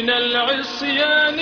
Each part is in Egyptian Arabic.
من العصيان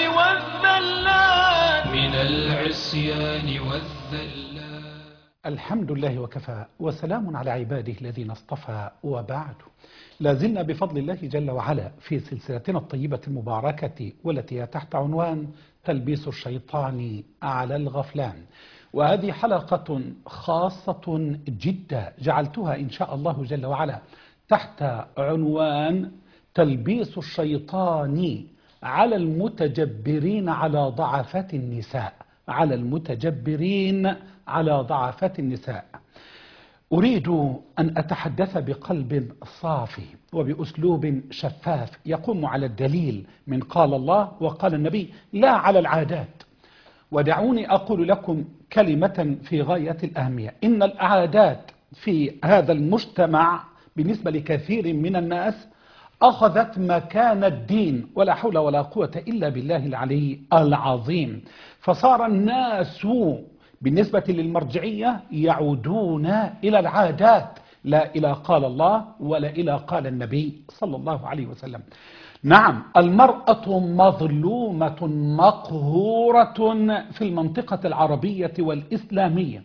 والذلات من العصيان والذلات الحمد لله وكفى وسلام على عباده الذين اصطفى وبعد لا زلنا بفضل الله جل وعلا في سلسلتنا الطيبة المباركة والتي هي تحت عنوان تلبيس الشيطان على الغفلان وهذه حلقة خاصة جدا جعلتها إن شاء الله جل وعلا تحت عنوان تلبيس الشيطان على المتجبرين على ضعفات النساء على المتجبرين على ضعفات النساء أريد أن أتحدث بقلب صافي وبأسلوب شفاف يقوم على الدليل من قال الله وقال النبي لا على العادات ودعوني أقول لكم كلمة في غاية الأهمية إن العادات في هذا المجتمع بالنسبة لكثير من الناس أخذت مكان الدين ولا حول ولا قوة إلا بالله العلي العظيم فصار الناس بالنسبة للمرجعية يعودون إلى العادات لا إلى قال الله ولا إلى قال النبي صلى الله عليه وسلم نعم المرأة مظلومة مقهورة في المنطقة العربية والإسلامية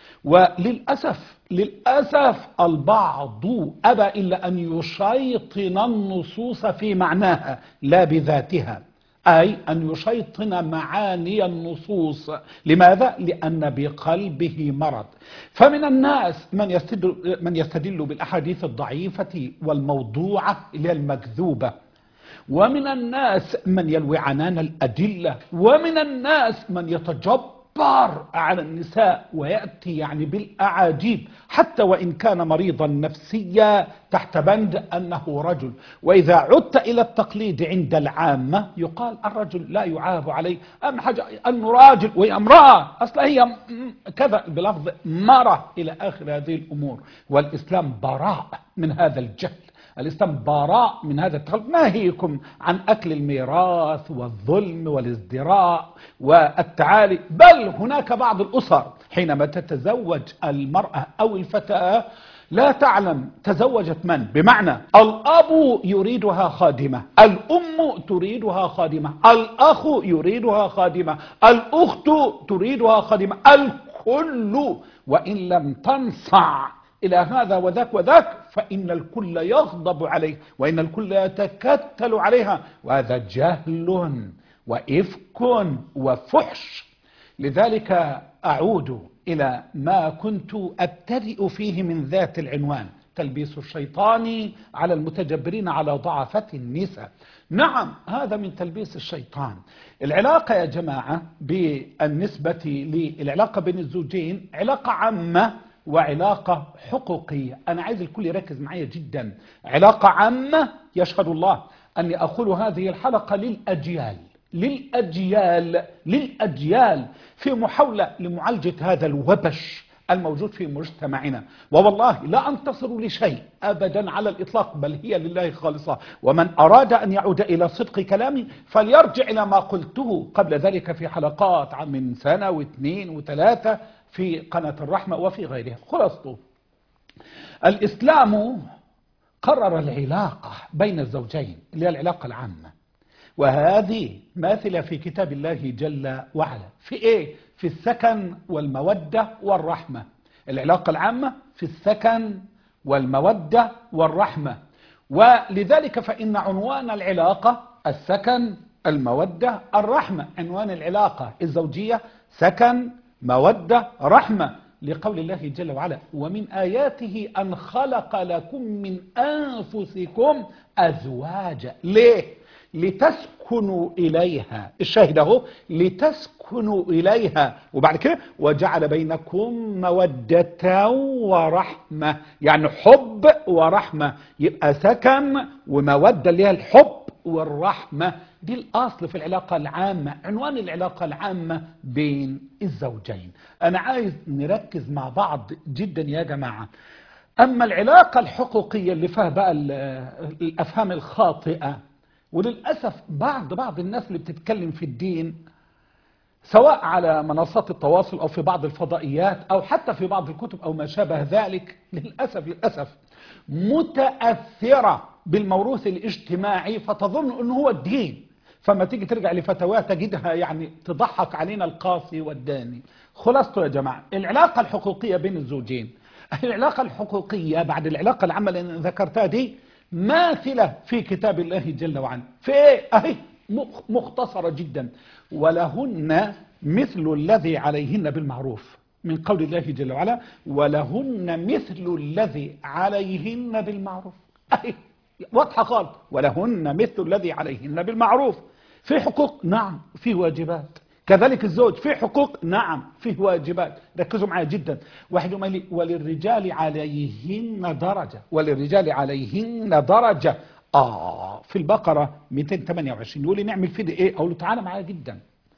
وللأسف للأسف البعض أبى إلا أن يشيطن النصوص في معناها لا بذاتها أي أن يشيطن معاني النصوص لماذا؟ لأن بقلبه مرض فمن الناس من يستدل, من يستدل بالأحاديث الضعيفة والموضوعة إلى المكذوبة ومن الناس من يلوي عنان الأدلة ومن الناس من يتجبر على النساء ويأتي يعني بالأعاجيب حتى وإن كان مريضا نفسيا تحت بند أنه رجل وإذا عدت إلى التقليد عند العامة يقال الرجل لا يعاب عليه أهم حاجة أنه راجل وهي امرأة أصلا هي كذا بلفظ مرة إلى آخر هذه الأمور والإسلام براء من هذا الجهل الإسلام براء من هذا التخلف ناهيكم عن أكل الميراث والظلم والازدراء والتعالي بل هناك بعض الأسر حينما تتزوج المرأة أو الفتاة لا تعلم تزوجت من بمعنى الأب يريدها خادمة الأم تريدها خادمة الأخ يريدها خادمة الأخت تريدها خادمة الكل وإن لم تنصع إلى هذا وذاك وذاك فإن الكل يغضب عليه وإن الكل يتكتل عليها وهذا جهل وإفك وفحش لذلك أعود إلى ما كنت أبتدئ فيه من ذات العنوان تلبيس الشيطان على المتجبرين على ضعفة النساء نعم هذا من تلبيس الشيطان العلاقة يا جماعة بالنسبة للعلاقة بين الزوجين علاقة عامة وعلاقة حقوقية أنا عايز الكل يركز معي جدا علاقة عامة يشهد الله أني أقول هذه الحلقة للأجيال للأجيال للأجيال في محاولة لمعالجة هذا الوبش الموجود في مجتمعنا ووالله لا أنتصر لشيء أبدا على الإطلاق بل هي لله خالصة ومن أراد أن يعود إلى صدق كلامي فليرجع إلى ما قلته قبل ذلك في حلقات من سنة واثنين وثلاثة في قناة الرحمة وفي غيرها خلاصته الإسلام قرر العلاقة بين الزوجين اللي هي العلاقة العامة وهذه ماثلة في كتاب الله جل وعلا في إيه؟ في السكن والمودة والرحمة العلاقة العامة في السكن والمودة والرحمة ولذلك فإن عنوان العلاقة السكن المودة الرحمة عنوان العلاقة الزوجية سكن مودة رحمة لقول الله جل وعلا ومن آياته أن خلق لكم من أنفسكم أزواجا ليه؟ لتسكنوا إليها الشاهد اهو لتسكنوا إليها وبعد كده وجعل بينكم مودة ورحمة يعني حب ورحمة يبقى سكن ومودة اللي هي الحب والرحمة دي الأصل في العلاقة العامة عنوان العلاقة العامة بين الزوجين أنا عايز نركز مع بعض جدا يا جماعة أما العلاقة الحقوقية اللي فيها بقى الأفهام الخاطئة وللأسف بعض بعض الناس اللي بتتكلم في الدين سواء على منصات التواصل أو في بعض الفضائيات أو حتى في بعض الكتب أو ما شابه ذلك للأسف للأسف متأثرة بالموروث الاجتماعي فتظن أنه هو الدين فما تيجي ترجع لفتاواه تجدها يعني تضحك علينا القاصي والداني خلاصته يا جماعة العلاقة الحقوقية بين الزوجين العلاقة الحقوقية بعد العلاقة العامة اللي أنا ذكرتها دي ماثلة في كتاب الله جل وعلا في ايه اهي مخ- مختصرة جدا ولهن مثل الذي عليهن بالمعروف من قول الله جل وعلا ولهن مثل الذي عليهن بالمعروف اهي واضحة خالص ولهن مثل الذي عليهن بالمعروف في حقوق نعم في واجبات كذلك الزوج في حقوق نعم فيه واجبات ركزوا معايا جدا واحد يقول لي وللرجال عليهن درجة وللرجال عليهن درجة آه في البقرة 228 يقول لي نعمل في دي ايه اقول له تعالى معايا جدا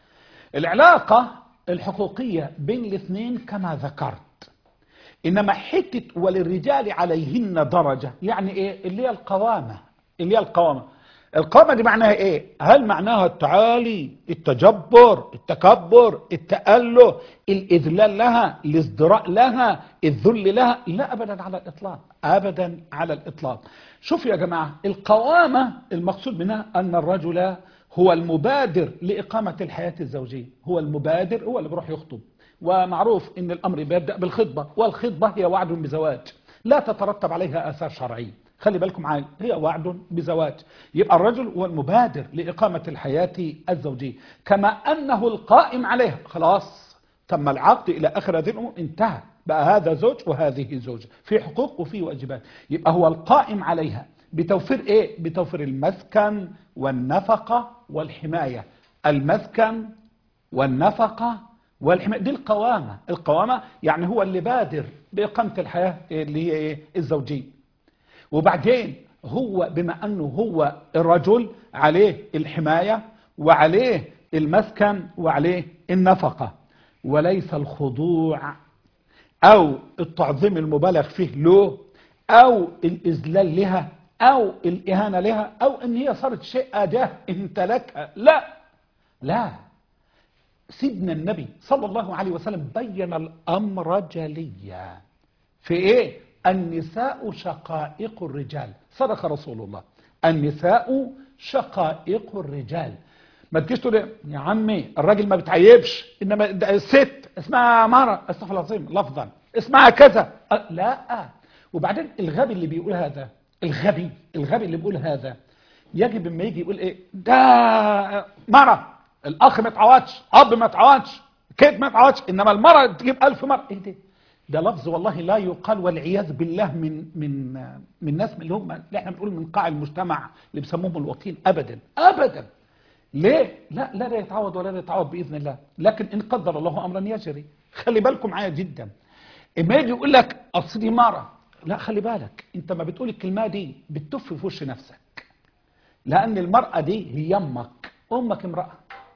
العلاقة الحقوقية بين الاثنين كما ذكرت انما حته وللرجال عليهن درجه يعني ايه اللي هي القوامه اللي هي القوامه القوامه دي معناها ايه هل معناها التعالي التجبر التكبر التاله الاذلال لها الازدراء لها الذل لها لا ابدا على الاطلاق ابدا على الاطلاق شوف يا جماعه القوامه المقصود منها ان الرجل هو المبادر لاقامه الحياه الزوجيه هو المبادر هو اللي بيروح يخطب ومعروف ان الامر بيبدا بالخطبه والخطبه هي وعد بزواج لا تترتب عليها اثار شرعيه خلي بالكم معايا هي وعد بزواج يبقى الرجل هو المبادر لاقامه الحياه الزوجيه كما انه القائم عليها خلاص تم العقد الى اخر هذه الامور انتهى بقى هذا زوج وهذه زوجه في حقوق وفي واجبات يبقى هو القائم عليها بتوفير ايه بتوفير المسكن والنفقه والحمايه المسكن والنفقه والحماية دي القوامة القوامة يعني هو اللي بادر بإقامة الحياة اللي هي إيه؟ الزوجية وبعدين هو بما أنه هو الرجل عليه الحماية وعليه المسكن وعليه النفقة وليس الخضوع أو التعظيم المبالغ فيه له أو الإذلال لها أو الإهانة لها أو إن هي صارت شيء أداة امتلكها لا لا سيدنا النبي صلى الله عليه وسلم بين الأمر جليا في إيه؟ النساء شقائق الرجال صدق رسول الله النساء شقائق الرجال ما تجيش تقول إيه؟ يا عمي الراجل ما بتعيبش انما ده الست اسمها مرة استغفر الله العظيم لفظا اسمها كذا أه لا وبعدين الغبي اللي بيقول هذا الغبي الغبي اللي بيقول هذا يجب اما يجي يقول ايه ده مرة الاخ ما اتعودش اب ما اتعودش كيف ما اتعودش انما المرأة تجيب ألف مرة ايه ده ده لفظ والله لا يقال والعياذ بالله من من من ناس اللي هم اللي احنا بنقول من قاع المجتمع اللي بيسموهم الوطين ابدا ابدا ليه؟ لا لا لا يتعود ولا لا يتعود باذن الله لكن ان قدر الله امرا يجري خلي بالكم معايا جدا اما يجي يقول لك اصل دي مره لا خلي بالك انت ما بتقول الكلمه دي بتف في وش نفسك لان المراه دي هي امك امك امراه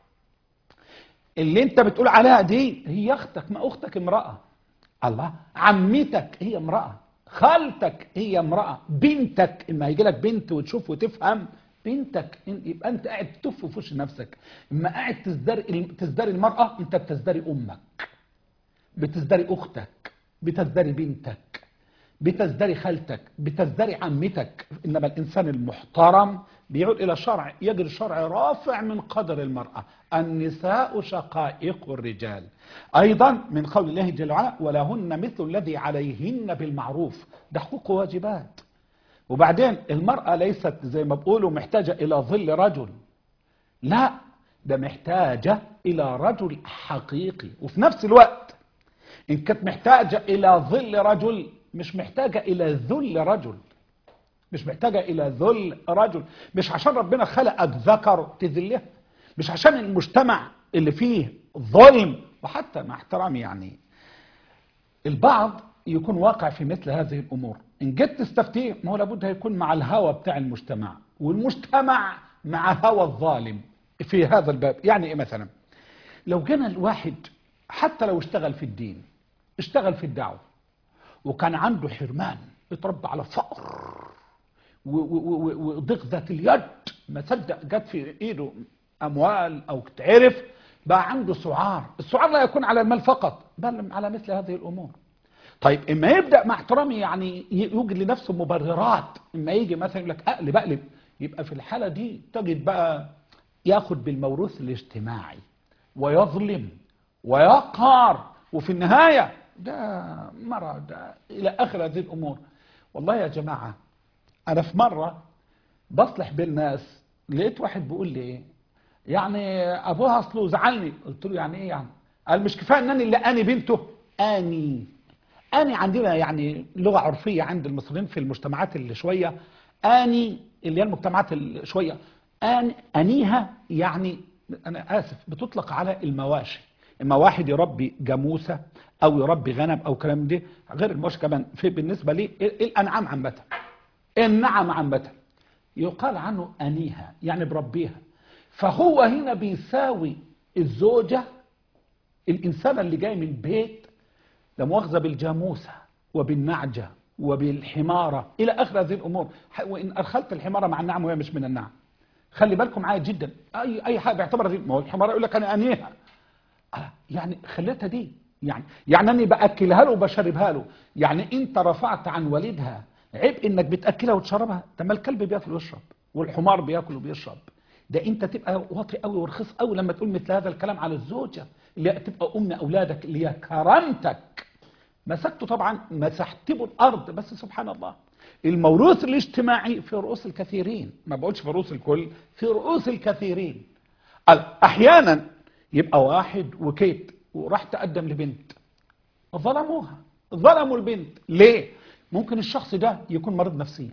اللي انت بتقول عليها دي هي اختك ما اختك امراه الله عمتك هي امراه خالتك هي امراه بنتك اما يجي لك بنت وتشوف وتفهم بنتك إن- يبقى انت قاعد تف في وش نفسك اما قاعد تزدري تزدري المراه انت بتزدري امك بتزدري اختك بتزدري بنتك بتزدري خالتك بتزدري عمتك انما الانسان المحترم بيعود الى شرع يجري شرع رافع من قدر المراه النساء شقائق الرجال ايضا من قول الله جل وعلا ولهن مثل الذي عليهن بالمعروف ده حقوق وواجبات وبعدين المراه ليست زي ما بيقولوا محتاجه الى ظل رجل لا ده محتاجه الى رجل حقيقي وفي نفس الوقت إن كانت محتاجة إلى ظل رجل مش محتاجة إلى ذل رجل مش محتاجة إلى ذل رجل مش عشان ربنا خلقك ذكر تذلها مش عشان المجتمع اللي فيه ظلم وحتى مع احترامي يعني البعض يكون واقع في مثل هذه الأمور إن جيت تستفتيه ما هو لابد هيكون مع الهوى بتاع المجتمع والمجتمع مع هوى الظالم في هذا الباب يعني إيه مثلا لو جينا الواحد حتى لو اشتغل في الدين اشتغل في الدعوة وكان عنده حرمان اتربى على فقر و- و- و- وضيق ذات اليد ما صدق جت في ايده اموال او تعرف بقى عنده سعار السعار لا يكون على المال فقط بل على مثل هذه الامور طيب اما يبدا مع احترامي يعني ي- يوجد لنفسه مبررات اما يجي مثلا يقول لك اقلب اقلب يبقى في الحاله دي تجد بقى ياخد بالموروث الاجتماعي ويظلم ويقهر وفي النهاية ده مرض ده إلى آخر هذه الأمور والله يا جماعة أنا في مرة بصلح بين الناس لقيت واحد بيقول لي إيه يعني أبوها أصله زعلني قلت له يعني إيه يعني قال مش كفاية أنني اللي أني بنته أني أني عندنا يعني لغة عرفية عند المصريين في المجتمعات اللي شوية أني اللي هي المجتمعات اللي شوية أن أنيها يعني أنا آسف بتطلق على المواشي إما واحد يربي جاموسة أو يربي غنم أو كلام ده غير المواشي كمان في بالنسبة لي الأنعام عامة النعم عامة يقال عنه أنيها يعني بربيها فهو هنا بيساوي الزوجة الإنسان اللي جاي من بيت لا مؤاخذة بالجاموسة وبالنعجة وبالحمارة إلى آخر هذه الأمور وإن أدخلت الحمارة مع النعم وهي مش من النعم خلي بالكم معايا جدا أي أي حاجة بيعتبرها دي ما هو الحمارة يقول لك أنا أنيها آه يعني خليتها دي يعني يعني أني بأكلها له وبشربها له يعني أنت رفعت عن والدها عيب إنك بتأكلها وتشربها طب ما الكلب بياكل ويشرب والحمار بياكل وبيشرب ده انت تبقى واطي قوي ورخيص قوي لما تقول مثل هذا الكلام على الزوجه اللي هي تبقى ام اولادك اللي هي كرامتك مسكته طبعا مسحت له الارض بس سبحان الله الموروث الاجتماعي في رؤوس الكثيرين ما بقولش في رؤوس الكل في رؤوس الكثيرين احيانا يبقى واحد وكيت وراح تقدم لبنت ظلموها ظلموا البنت ليه ممكن الشخص ده يكون مريض نفسيا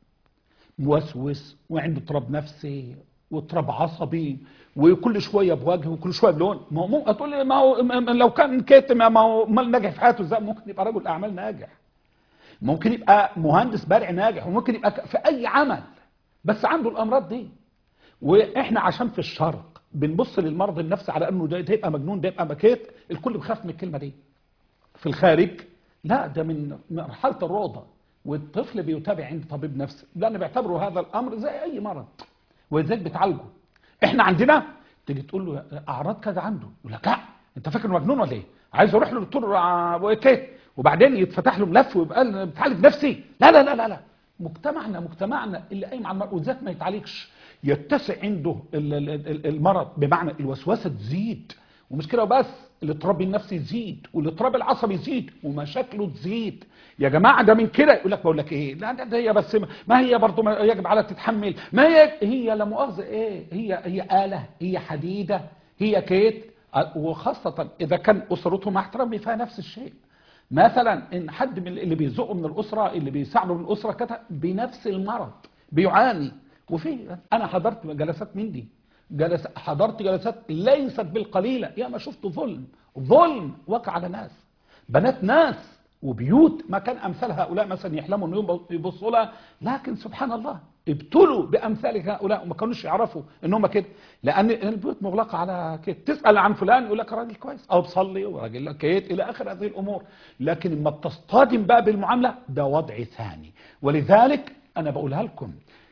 موسوس وعنده اضطراب نفسي واضطراب عصبي وكل شويه بوجه وكل شويه بلون ما هو ممكن تقول لي ما هو لو كان كاتم ما هو امال ناجح في حياته ازاي ممكن يبقى رجل اعمال ناجح ممكن يبقى مهندس بارع ناجح وممكن يبقى في اي عمل بس عنده الامراض دي واحنا عشان في الشرق بنبص للمرض النفسي على انه ده يبقى مجنون ده يبقى مكيت الكل بيخاف من الكلمه دي في الخارج لا ده من مرحله الروضه والطفل بيتابع عند طبيب نفسي لان بيعتبروا هذا الامر زي اي مرض ولذلك بتعالجه احنا عندنا تيجي تقول له اعراض كذا عنده يقول لك لا انت فاكر مجنون ولا ايه عايز اروح له دكتور وكيت وبعدين يتفتح له ملف ويبقى بتعالج نفسي لا لا لا لا لا مجتمعنا مجتمعنا اللي قايم على المرض وذات ما يتعالجش يتسع عنده المرض بمعنى الوسوسه تزيد ومش كده وبس الاضطراب النفسي يزيد والاضطراب العصبي يزيد ومشاكله تزيد يا جماعه ده من كده يقول لك بقول لك ايه لا ده هي بس ما هي برضه يجب على تتحمل ما هي هي لا مؤاخذه ايه هي هي اله هي حديده هي كيت وخاصه اذا كان اسرته مع احترامي فيها نفس الشيء مثلا ان حد من اللي بيزقه من الاسره اللي بيساعده من الاسره كده بنفس المرض بيعاني وفي انا حضرت جلسات من دي جلس حضرت جلسات ليست بالقليله يا ما شفت ظلم ظلم وقع على ناس بنات ناس وبيوت ما كان امثال هؤلاء مثلا يحلموا انهم يبصوا لها لكن سبحان الله ابتلوا بامثال هؤلاء وما كانوش يعرفوا ان هم كده لان البيوت مغلقه على كده تسال عن فلان يقول لك راجل كويس او بصلي وراجل كيت الى اخر هذه الامور لكن لما بتصطدم بقى بالمعامله ده وضع ثاني ولذلك انا بقولها لكم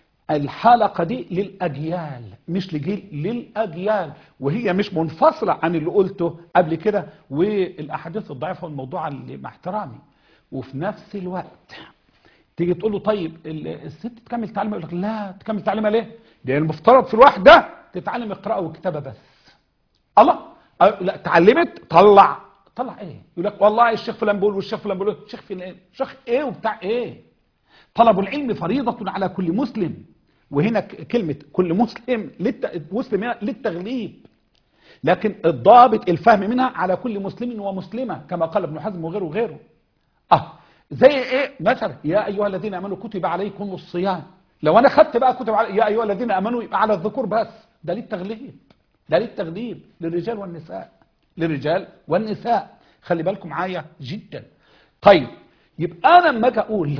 الحلقة دي للأجيال مش لجيل للأجيال وهي مش منفصلة عن اللي قلته قبل كده والأحاديث الضعيفة والموضوع اللي مع احترامي وفي نفس الوقت تيجي تقول له طيب الست تكمل تعليمها يقول لك لا تكمل تعليمها ليه؟ ده المفترض في الواحد ده تتعلم القراءة والكتابة بس الله لا اتعلمت طلع طلع ايه؟ يقول لك والله الشيخ فلان بيقول والشيخ فلان بيقول الشيخ فين ايه؟ شيخ ايه وبتاع ايه؟ طلب العلم فريضة على كل مسلم وهنا كلمة كل مسلم للت... مسلم هنا للتغليب لكن الضابط الفهم منها على كل مسلم ومسلمة كما قال ابن حزم وغيره وغيره اه زي ايه مثلا يا ايها الذين امنوا كتب عليكم الصيام لو انا خدت بقى كتب علي... يا ايها الذين امنوا يبقى على الذكور بس ده للتغليب ده للتغليب للرجال والنساء للرجال والنساء خلي بالكم معايا جدا طيب يبقى انا لما اجي اقول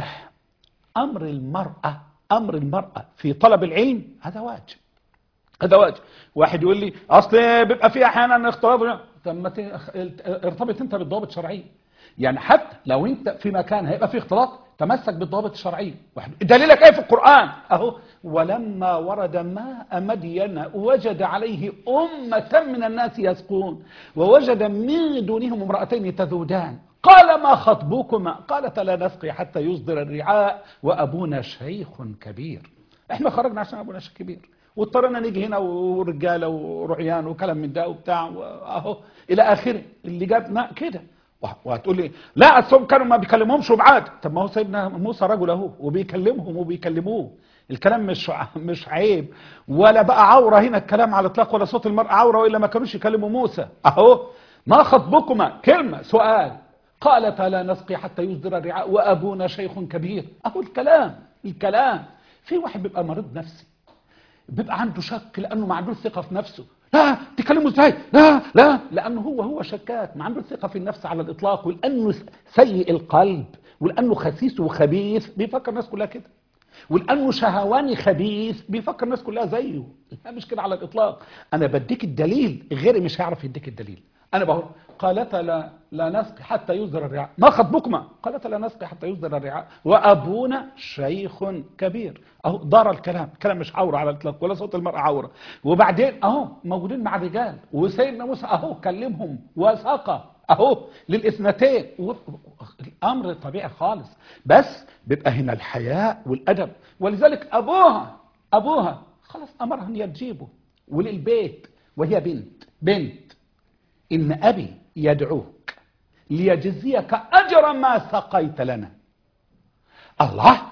امر المراه امر المراه في طلب العلم هذا واجب هذا واجب واحد يقول لي اصل بيبقى في احيانا اختلاط طب ما ارتبط انت بالضوابط الشرعيه يعني حتى لو انت في مكان هيبقى فيه اختلاط تمسك بالضوابط الشرعيه واحد دليلك ايه في القران اهو ولما ورد ماء مدين وجد عليه امه من الناس يسقون ووجد من دونهم امراتين تذودان قال ما خطبكما قالت لا نسقي حتى يصدر الرعاء وابونا شيخ كبير احنا خرجنا عشان ابونا شيخ كبير واضطرينا نيجي هنا ورجاله ورعيان وكلام من ده وبتاع اهو الى اخره اللي جابنا كده وهتقول لي لا اصلهم كانوا ما بيكلمهمش وبعاد طب ما هو سيدنا موسى رجل اهو وبيكلمهم وبيكلموه الكلام مش مش عيب ولا بقى عوره هنا الكلام على الاطلاق ولا صوت المرأة عوره والا ما كانوش يكلموا موسى اهو ما خطبكما كلمه سؤال قالتا لا نسقي حتى يصدر الرعاء وابونا شيخ كبير اهو الكلام الكلام في واحد بيبقى مريض نفسي بيبقى عنده شك لانه ما عندوش ثقه في نفسه لا تكلموا ازاي لا لا لانه هو هو شكاك ما عنده ثقه في النفس على الاطلاق ولانه سيء القلب ولانه خسيس وخبيث بيفكر الناس كلها كده ولانه شهواني خبيث بيفكر الناس كلها زيه لا مش كده على الاطلاق انا بديك الدليل غيري مش هيعرف يديك الدليل انا بقول قالت لا لا نسقي حتى يصدر الرعاء ما خطبكما قالت لا نسقي حتى يصدر الرعاء وابونا شيخ كبير اهو دار الكلام الكلام مش عوره على الاطلاق ولا صوت المراه عوره وبعدين اهو موجودين مع الرجال وسيدنا موسى اهو كلمهم وساقه اهو للاثنتين الامر طبيعي خالص بس بيبقى هنا الحياء والادب ولذلك ابوها ابوها خلاص امرها ان هي تجيبه وللبيت وهي بنت بنت إن أبي يدعوك ليجزيك أجر ما سقيت لنا الله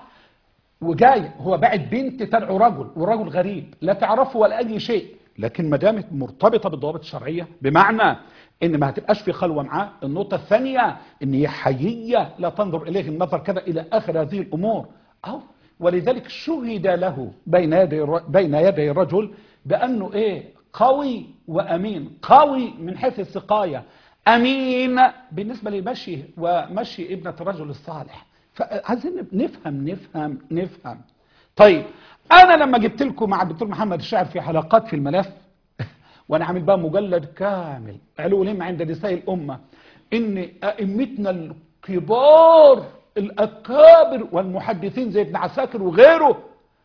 وجاي هو بعد بنت تدعو رجل ورجل غريب لا تعرفه ولا أي شيء لكن ما دامت مرتبطة بالضوابط الشرعية بمعنى ان ما هتبقاش في خلوة معاه النقطة الثانية ان هي حيية لا تنظر اليه النظر كذا الى اخر هذه الامور أو ولذلك شهد له بين يدي بين يدي الرجل بانه ايه قوي وامين قوي من حيث السقايه امين بالنسبه لمشي ومشي ابنه الرجل الصالح فعايزين نفهم نفهم نفهم طيب انا لما جبت لكم مع الدكتور محمد الشاعر في حلقات في الملف وانا عامل بقى مجلد كامل علو الهم عند نساء الامه ان ائمتنا الكبار الاكابر والمحدثين زي ابن عساكر وغيره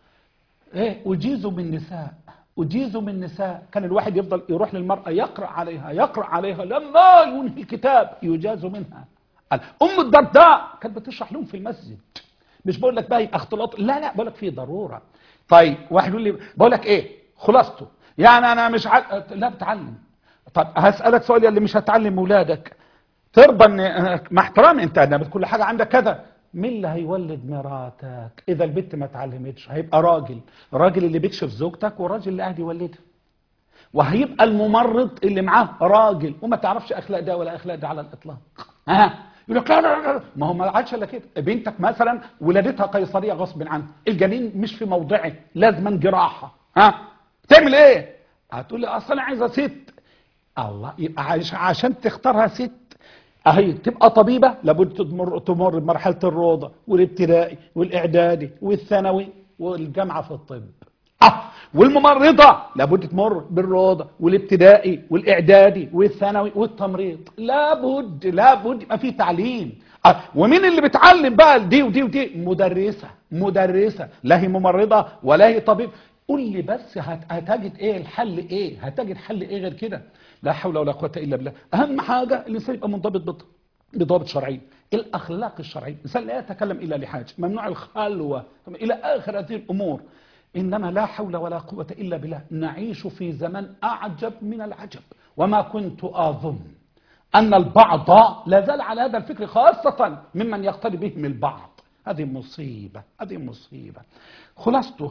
ايه اجيزوا بالنساء أجيزوا من النساء كان الواحد يفضل يروح للمرأة يقرأ عليها يقرأ عليها لما ينهي الكتاب يجاز منها أم الدرداء كانت بتشرح لهم في المسجد مش بقول لك بقى يبقى اختلاط لا لا بقول لك في ضرورة طيب واحد يقول لي بقول لك ايه خلاصته يعني انا مش عل... لا بتعلم طب هسألك سؤال اللي مش هتعلم ولادك ترضى ان مع احترامي انت انا كل حاجة عندك كذا مين اللي هيولد مراتك اذا البنت ما اتعلمتش هيبقى راجل راجل اللي بيكشف زوجتك وراجل اللي قاعد يولدها وهيبقى الممرض اللي معاه راجل وما تعرفش اخلاق ده ولا اخلاق ده على الاطلاق ها يقول لك لا لا لا ما هو ما عادش الا كده بنتك مثلا ولادتها قيصريه غصب عنها الجنين مش في موضعه لازما جراحه ها تعمل ايه هتقول لي اصل انا عايزه ست الله يبقى عشان تختارها ست اهي تبقى طبيبة لابد تمر, تمر بمرحلة الروضة والابتدائي والاعدادي والثانوي والجامعة في الطب اه والممرضة لابد تمر بالروضة والابتدائي والاعدادي والثانوي والتمريض لابد لابد يبقى في تعليم اه ومين اللي بتعلم بقى دي ودي ودي مدرسة مدرسة لا هي ممرضة ولا هي طبيب قول لي بس هتجد ايه الحل ايه هتجد حل ايه غير كده لا حول ولا قوة إلا بالله أهم حاجة الإنسان يبقى منضبط بضابط شرعي الأخلاق الشرعية الإنسان لا يتكلم إلا لحاجة ممنوع الخلوة إلى آخر هذه الأمور إنما لا حول ولا قوة إلا بالله نعيش في زمن أعجب من العجب وما كنت أظن أن البعض لا زال على هذا الفكر خاصة ممن يقتدي بهم البعض هذه مصيبة هذه مصيبة خلاصته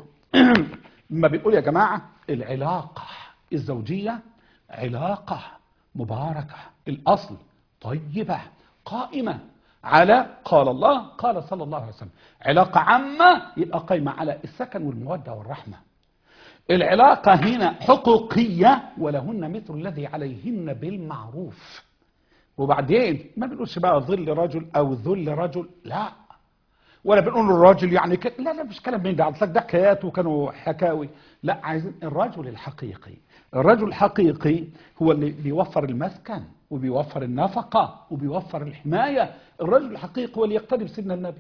ما بنقول يا جماعة العلاقة الزوجية علاقة مباركة الأصل طيبة قائمة على قال الله قال صلى الله عليه وسلم علاقة عامة يبقى قائمة على السكن والمودة والرحمة العلاقة هنا حقوقية ولهن مثل الذي عليهن بالمعروف وبعدين ما بنقولش بقى ظل رجل أو ذل رجل لا ولا بنقول الراجل يعني ك... لا لا مش كلام من ده ده حكايات وكانوا حكاوي لا عايزين الرجل الحقيقي الرجل الحقيقي هو اللي بيوفر المسكن وبيوفر النفقة وبيوفر الحماية الرجل الحقيقي هو اللي يقتدي بسيدنا النبي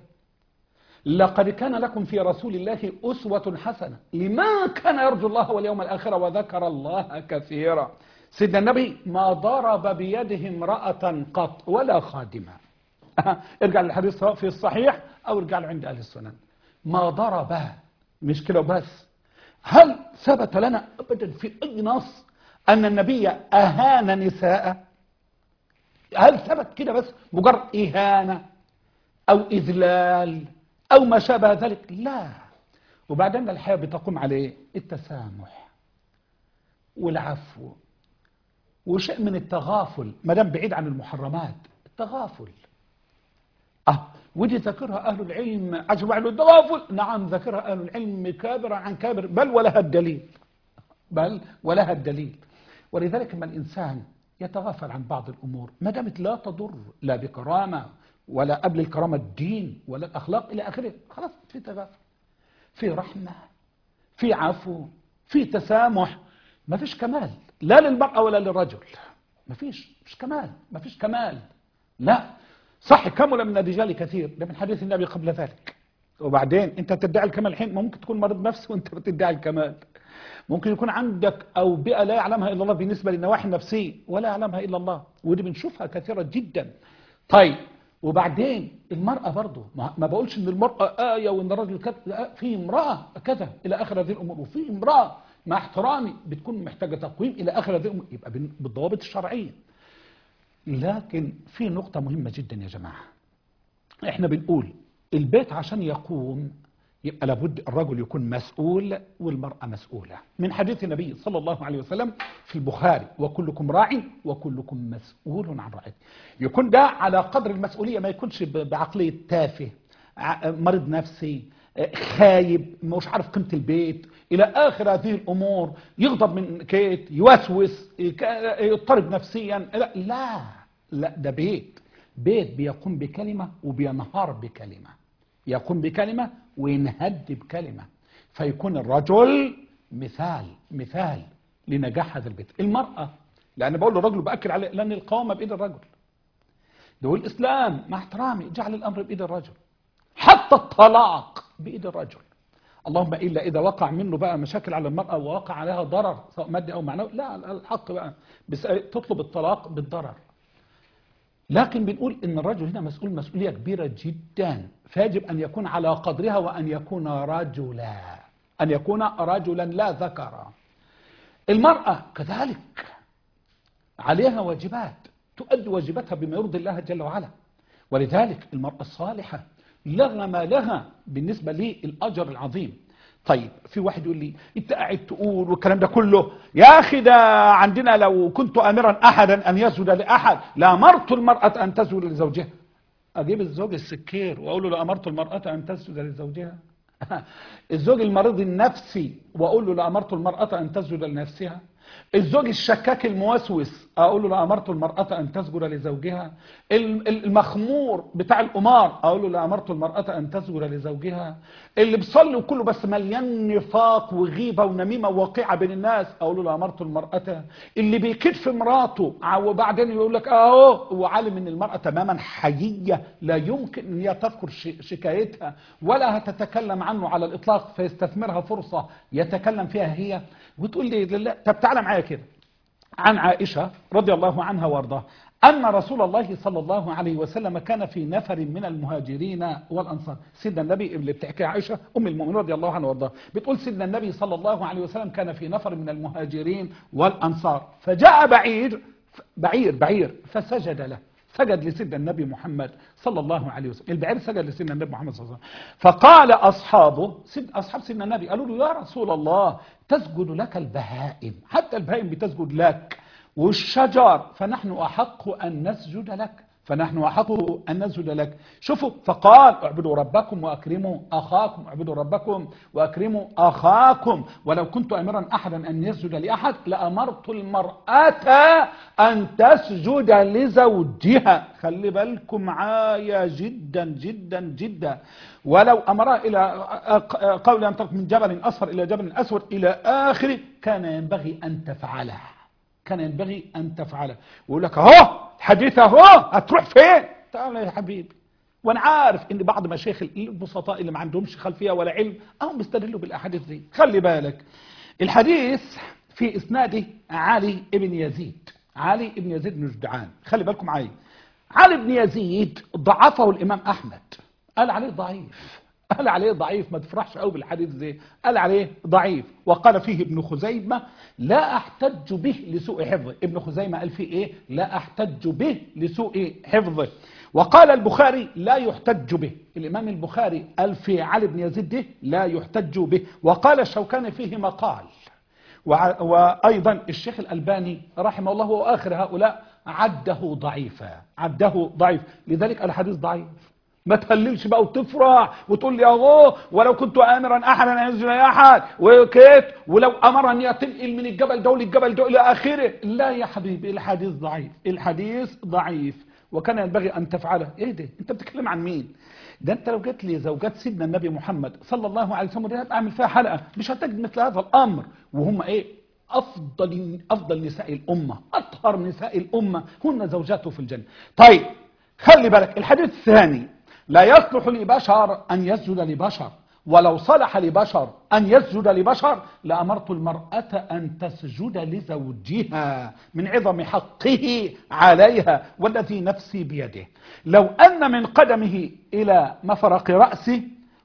لقد كان لكم في رسول الله أسوة حسنة لما كان يرجو الله واليوم الآخر وذكر الله كثيرا سيدنا النبي ما ضرب بيده امرأة قط ولا خادمة ارجع للحديث سواء في الصحيح أو ارجع له عند أهل السنن ما ضرب مش كده بس هل ثبت لنا ابدا في اي نص ان النبي اهان نساء هل ثبت كده بس مجرد اهانه او اذلال او ما شابه ذلك لا وبعدين الحياه بتقوم عليه التسامح والعفو وشيء من التغافل ما دام بعيد عن المحرمات التغافل اه ودي ذكرها اهل العلم عجب عن التغافل نعم ذكرها اهل العلم كابرا عن كابر بل ولها الدليل بل ولها الدليل ولذلك ما الانسان يتغافل عن بعض الامور ما دامت لا تضر لا بكرامه ولا قبل الكرامه الدين ولا الاخلاق الى اخره خلاص في تغافل في رحمه في عفو في تسامح ما فيش كمال لا للمرأة ولا للرجل ما فيش مش كمال ما فيش كمال لا صح كمل من الرجال كثير ده من حديث النبي قبل ذلك وبعدين انت تدعي الكمال الحين ممكن تكون مريض نفسي وانت بتدعي الكمال ممكن يكون عندك او بيئه لا يعلمها الا الله بالنسبه للنواحي النفسيه ولا يعلمها الا الله ودي بنشوفها كثيره جدا طيب وبعدين المرأة برضه ما ما بقولش ان المرأة آية وان الرجل كذا لا في امرأة كذا الى اخر هذه الامور وفي امرأة مع احترامي بتكون محتاجة تقويم الى اخر هذه الامور يبقى بال- بالضوابط الشرعية لكن في نقطة مهمة جدا يا جماعة احنا بنقول البيت عشان يقوم يبقى لابد الرجل يكون مسؤول والمرأة مسؤولة من حديث النبي صلى الله عليه وسلم في البخاري وكلكم راع وكلكم مسؤول عن رعيته يكون ده على قدر المسؤولية ما يكونش ب- بعقلية تافه ع- مريض نفسي آه، خايب مش عارف قيمة البيت إلى آخر هذه الأمور يغضب من كيت يوسوس يك- يضطرب نفسيا لا لا لا ده بيت بيت بيقوم بكلمة وبينهار بكلمة يقوم بكلمة وينهد بكلمة فيكون الرجل مثال مثال لنجاح هذا البيت المرأة لأن بقول للرجل بأكد عليه لأن القوامة بإيد الرجل ده هو الإسلام مع احترامي جعل الأمر بإيد الرجل حتى الطلاق بإيد الرجل اللهم إلا إذا وقع منه بقى مشاكل على المرأة ووقع عليها ضرر سواء مادي أو معنوي لا الحق بقى بس تطلب الطلاق بالضرر لكن بنقول ان الرجل هنا مسؤول مسؤوليه كبيره جدا فيجب ان يكون على قدرها وان يكون رجلا ان يكون رجلا لا ذكرا المراه كذلك عليها واجبات تؤدي واجباتها بما يرضي الله جل وعلا ولذلك المراه الصالحه لها ما لها بالنسبه للاجر العظيم طيب في واحد يقول لي انت قاعد تقول والكلام ده كله يا اخي ده عندنا لو كنت امرا احدا ان يسجد لاحد لامرت المراه ان تسجد لزوجها اجيب الزوج السكير واقول له لامرت المراه ان تسجد لزوجها الزوج المريض النفسي واقول له لامرت المراه ان تسجد لنفسها الزوج الشكاك الموسوس اقول له لامرت المراه ان تسجد لزوجها ال- ال- المخمور بتاع القمار اقول له لامرت المراه ان تسجد لزوجها اللي بيصلي وكله بس مليان نفاق وغيبه ونميمه وواقعه بين الناس اقول له لامرت المراه اللي بيكد في مراته ع- وبعدين يقول لك اهو هو عالم ان المراه تماما حييه لا يمكن ان هي تذكر ش- شكايتها ولا هتتكلم عنه على الاطلاق فيستثمرها فرصه يتكلم فيها هي وتقول لي لا طب تعالى معايا كده عن عائشة رضي الله عنها وارضاها أن رسول الله صلى الله عليه وسلم كان في نفر من المهاجرين والأنصار سيدنا النبي اللي بتحكي عائشة أم المؤمنين رضي الله عنها وارضاها بتقول سيدنا النبي صلى الله عليه وسلم كان في نفر من المهاجرين والأنصار فجاء بعير بعير بعير فسجد له سجد لسيدنا النبي محمد صلى الله عليه وسلم البعير سجد لسيدنا النبي محمد صلى الله عليه وسلم فقال أصحابه سيد أصحاب سيدنا النبي قالوا له يا رسول الله تسجد لك البهائم حتى البهائم بتسجد لك والشجر فنحن أحق أن نسجد لك فنحن أحق أن نسجد لك شوفوا فقال اعبدوا ربكم وأكرموا أخاكم اعبدوا ربكم وأكرموا أخاكم ولو كنت أمرا أحدا أن يسجد لأحد لأمرت المرأة أن تسجد لزوجها خلي بالكم معايا جدا جدا جدا ولو أمرها إلى قول أن ترك من جبل أصفر إلى جبل أسود إلى آخره كان ينبغي أن تفعله كان ينبغي أن تفعله ويقول لك أهو حديث أهو هتروح فين تعال يا حبيبي وانا عارف ان بعض مشايخ البسطاء اللي ما عندهمش خلفيه ولا علم اهم بيستدلوا بالاحاديث دي خلي بالك الحديث في اسناده علي ابن يزيد علي ابن يزيد بن جدعان خلي بالكم معايا علي بن يزيد ضعفه الامام احمد قال عليه ضعيف قال عليه ضعيف ما تفرحش قوي بالحديث ده قال عليه ضعيف وقال فيه ابن خزيمة لا احتج به لسوء حفظه ابن خزيمة قال فيه ايه لا احتج به لسوء حفظه وقال البخاري لا يحتج به الامام البخاري قال في علي بن يزيد ده لا يحتج به وقال الشوكاني فيه مقال وع- وأيضا الشيخ الألباني رحمه الله وآخر هؤلاء عده ضعيفا عده ضعيف لذلك الحديث ضعيف ما تهللش بقى وتفرح وتقول لي اهو ولو كنت امرا احدا ان يسجد لاحد وكيت ولو امرني تنقل من الجبل ده للجبل ده الى اخره لا يا حبيبي الحديث ضعيف الحديث ضعيف وكان ينبغي ان تفعله ايه ده انت بتتكلم عن مين ده انت لو جيت لي زوجات سيدنا النبي محمد صلى الله عليه وسلم دي اعمل فيها حلقه مش هتجد مثل هذا الامر وهم ايه افضل افضل نساء الامه اطهر نساء الامه هن زوجاته في الجنه طيب خلي بالك الحديث الثاني لا يصلح لبشر ان يسجد لبشر ولو صلح لبشر ان يسجد لبشر لامرت المراه ان تسجد لزوجها من عظم حقه عليها والذي نفسي بيده لو ان من قدمه الى مفرق راسه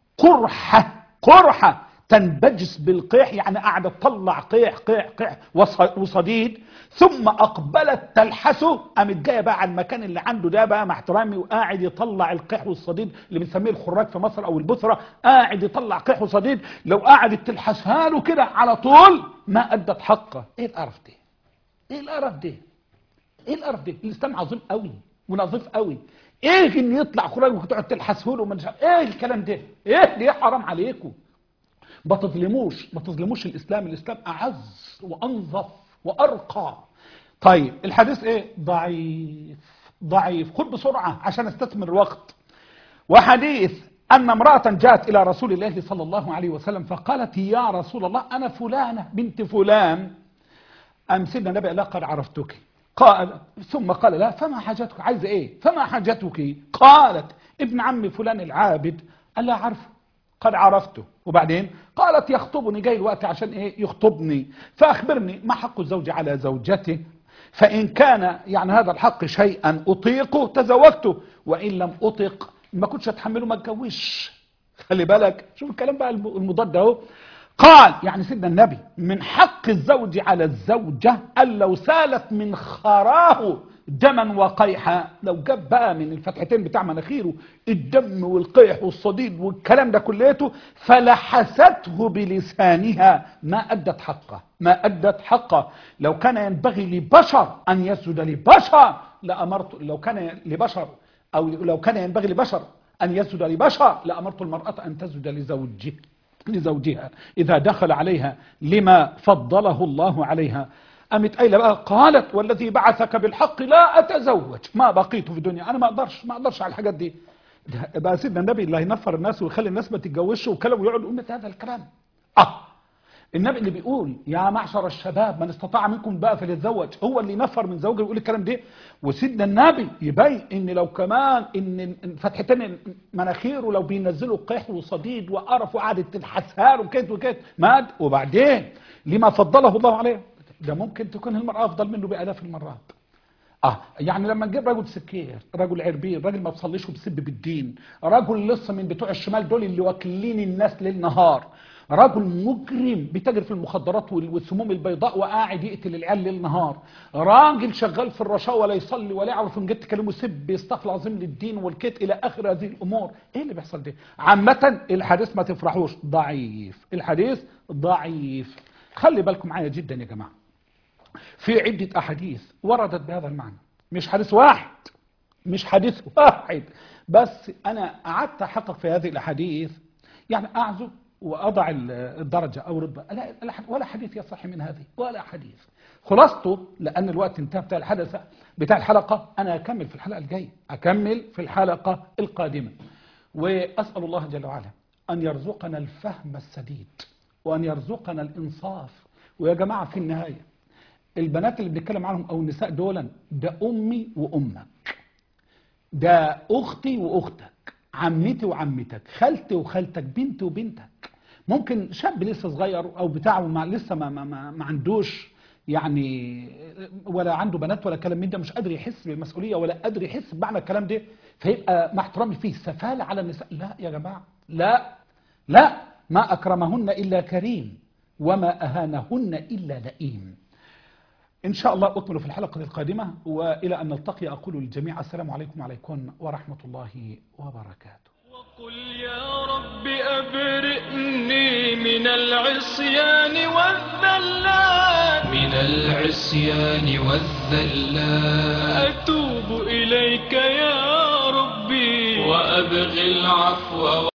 قرحه قرحه تنبجس بالقيح يعني قاعدة تطلع قيح قيح قيح وص- وصديد ثم أقبلت تلحسه قامت جاية بقى على المكان اللي عنده ده بقى مع احترامي وقاعد يطلع القيح والصديد اللي بنسميه الخراج في مصر أو البثرة قاعد يطلع قيح وصديد لو قعدت تلحسها له كده على طول ما أدت حقه إيه القرف ده؟ إيه القرف ده؟ ايه القرف ده الاسلام عظيم قوي ونظيف قوي ايه ان يطلع خراج وتقعد تلحسه له ومش عارف- ايه الكلام ده ايه ليه حرام عليكم ما تظلموش ما تظلموش الاسلام الاسلام اعز وانظف وارقى طيب الحديث ايه ضعيف ضعيف خد بسرعه عشان استثمر الوقت وحديث أن امرأة جاءت إلى رسول الله صلى الله عليه وسلم فقالت يا رسول الله أنا فلانة بنت فلان أم سيدنا النبي قال لها قد عرفتك قال ثم قال لا فما حاجتك عايزة إيه فما حاجتك قالت ابن عم فلان العابد قال لا عارفه قد عرفته وبعدين قالت يخطبني جاي الوقت عشان ايه يخطبني فاخبرني ما حق الزوج على زوجته فان كان يعني هذا الحق شيئا اطيقه تزوجته وان لم اطق ما كنتش اتحمله ما اتجوزش خلي بالك شوف الكلام بقى الم- المضاد اهو قال يعني سيدنا النبي من حق الزوج على الزوجة أن لو سالت من خراه دما وقيحا لو جاب بقى من الفتحتين بتاع مناخيره الدم والقيح والصديد والكلام ده كليته فلحسته بلسانها ما أدت حقه ما أدت حقه لو كان ينبغي لبشر أن يسجد لبشر لأمرت لو كان لبشر أو لو كان ينبغي لبشر أن يسجد لبشر لأمرت المرأة أن تسجد لزوجها لزوجها إذا دخل عليها لما فضله الله عليها قامت قايله بقى قالت والذي بعثك بالحق لا أتزوج ما بقيت في الدنيا أنا ما أقدرش ما أقدرش على الحاجات دي ده بقى سيدنا النبي اللي هينفر الناس ويخلي الناس ما تتجوزش وكلام ويقعد يقول مثل هذا الكلام آه النبي اللي بيقول يا معشر الشباب من استطاع منكم بقى فليتزوج هو اللي ينفر من زوجه ويقول الكلام ده وسيدنا النبي يبين ان لو كمان ان إن فتحتين مناخيره لو بينزلوا قيح وصديد وقرف وقعدت تنحسها وكده وكده مات وبعدين لما فضله الله عليه ده ممكن تكون المرأة أفضل منه بآلاف المرات اه يعني لما نجيب رجل سكير رجل عربير راجل ما بيصليش وبيسب بالدين رجل لسه من بتوع الشمال دول اللي واكلين الناس ليل نهار رجل مجرم بيتاجر في المخدرات وال- والسموم البيضاء وقاعد يقتل العيال ليل نهار راجل شغال في الرشاوى لا يصلي ولا يعرف ان جيت تكلمه سب يستغفر العظيم للدين والكت الى اخر هذه الامور ايه اللي بيحصل ده عامه الحديث ما تفرحوش ضعيف الحديث ضعيف خلي بالكم معايا جدا يا جماعه في عدة أحاديث وردت بهذا المعنى مش حديث واحد مش حديث واحد بس أنا قعدت أحقق في هذه الأحاديث يعني أعزو وأضع ال- الدرجة أو رتبة لا لا- ولا حديث يصح من هذه ولا حديث خلاصته لأن الوقت انتهى بتاع الحدث بتاع الحلقة أنا أكمل في الحلقة الجاية أكمل في الحلقة القادمة وأسأل الله جل وعلا أن يرزقنا الفهم السديد وأن يرزقنا الإنصاف ويا جماعة في النهاية البنات اللي بنتكلم عنهم او النساء دولا ده امي وامك ده اختي واختك عمتي وعمتك خالتي وخالتك بنتي وبنتك ممكن شاب لسه صغير او بتاعه ما لسه ما, ما, ما, ما عندوش يعني ولا عنده بنات ولا كلام من ده مش قادر يحس بالمسؤوليه ولا قادر يحس بمعنى الكلام ده فيبقى مع احترامي فيه سفاله على النساء لا يا جماعه لا لا ما أكرمهن إلا كريم وما أهانهن إلا لئيم إن شاء الله أكمل في الحلقة القادمة وإلى أن نلتقي أقول للجميع السلام عليكم وعليكم ورحمة الله وبركاته وقل يا رب أبرئني من العصيان والذلات من العصيان والذلات أتوب إليك يا ربي وأبغي العفو